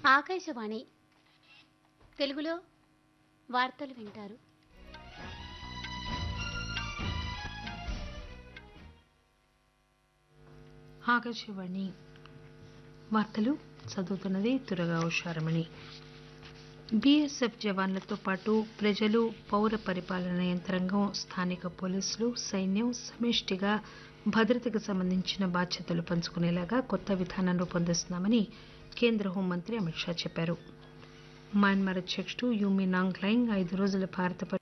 ఆకాశవాణి తెలుగులో వార్తలు వింటారు ఆకాశవాణి వార్తలు చదువుతున్నది తురగా ఉషారమణి బీఎస్ఎఫ్ జవాన్లతో పాటు ప్రజలు పౌర పరిపాలన యంత్రాంగం స్థానిక పోలీసులు సైన్యం సమిష్టిగా భద్రతకు సంబంధించిన బాధ్యతలు పంచుకునేలాగా కొత్త విధానం రూపొందిస్తున్నామని కేంద్ర హోంమంత్రి అమిత్ షా చెప్పారు మయన్మార్ అధ్యక్షుడు యూమి నాంగ్ లైంగ్ ఐదు రోజుల భారత పర్య-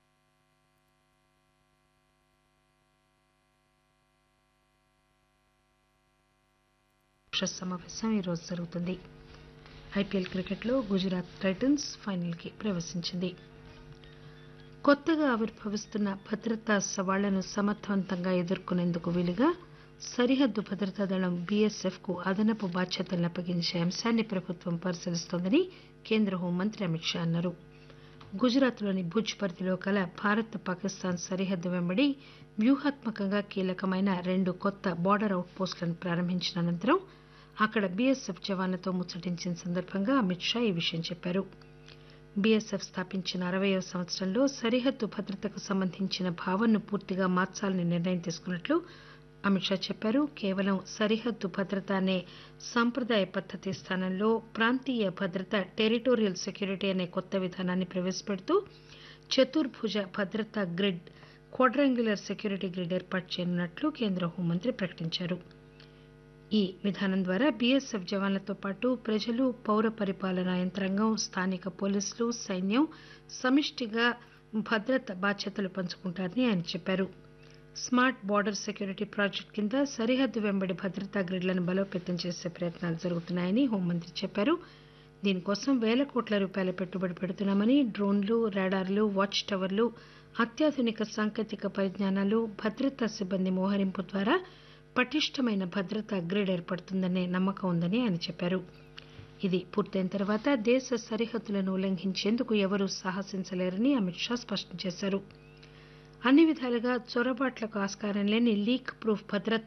పక్ష సమావేశం ఈరోజు జరుగుతుంది ఐపీఎల్ క్రికెట్లో గుజరాత్ టైటన్స్ ఫైనల్కి ప్రవేశించింది కొత్తగా ఆవిర్భవిస్తున్న భద్రతా సవాళ్లను సమర్థవంతంగా ఎదుర్కొనేందుకు వీలుగా సరిహద్దు భద్రతా దళం బీఎస్ఎఫ్ కు అదనపు బాధ్యతలను అప్పగించే అంశాన్ని ప్రభుత్వం పరిశీలిస్తోందని కేంద్ర హోంమంత్రి అమిత్ షా అన్నారు గుజరాత్లోని భుజ్ పరిధిలో గల భారత్ పాకిస్తాన్ సరిహద్దు వెంబడి వ్యూహాత్మకంగా కీలకమైన రెండు కొత్త బార్డర్ అవుట్ పోస్టులను ప్రారంభించిన అనంతరం అక్కడ బీఎస్ఎఫ్ జవాన్లతో ముచ్చటించిన సందర్భంగా అమిత్ షా ఈ విషయం చెప్పారు బీఎస్ఎఫ్ స్థాపించిన అరవయవ సంవత్సరంలో సరిహద్దు భద్రతకు సంబంధించిన భావనను పూర్తిగా మార్చాలని నిర్ణయం తీసుకున్నట్లు అమిత్ షా చెప్పారు కేవలం సరిహద్దు భద్రత అనే సాంప్రదాయ పద్దతి స్థానంలో ప్రాంతీయ భద్రత టెరిటోరియల్ సెక్యూరిటీ అనే కొత్త విధానాన్ని ప్రవేశపెడుతూ చతుర్భుజ భద్రతా గ్రిడ్ క్వాడ్రాంగులర్ సెక్యూరిటీ గ్రిడ్ ఏర్పాటు చేయనున్నట్లు కేంద్ర హోంమంత్రి ప్రకటించారు ఈ విధానం ద్వారా బీఎస్ఎఫ్ జవాన్లతో పాటు ప్రజలు పౌర పరిపాలనా యంత్రాంగం స్థానిక పోలీసులు సైన్యం సమిష్టిగా భద్రత బాధ్యతలు పంచుకుంటారని ఆయన చెప్పారు స్మార్ట్ బార్డర్ సెక్యూరిటీ ప్రాజెక్టు కింద సరిహద్దు వెంబడి భద్రతా గ్రిడ్లను బలోపేతం చేసే ప్రయత్నాలు జరుగుతున్నాయని హోంమంత్రి చెప్పారు దీనికోసం వేల కోట్ల రూపాయల పెట్టుబడి పెడుతున్నామని డ్రోన్లు రాడార్లు వాచ్ టవర్లు అత్యాధునిక సాంకేతిక పరిజ్ఞానాలు భద్రతా సిబ్బంది మోహరింపు ద్వారా పటిష్టమైన భద్రతా గ్రిడ్ ఏర్పడుతుందనే నమ్మకం ఉందని ఆయన చెప్పారు ఇది పూర్తయిన తర్వాత దేశ సరిహద్దులను ఉల్లంఘించేందుకు ఎవరూ సాహసించలేరని అమిత్ షా స్పష్టం చేశారు అన్ని విధాలుగా చొరబాట్లకు ఆస్కారం లేని లీక్ ప్రూఫ్ భద్రత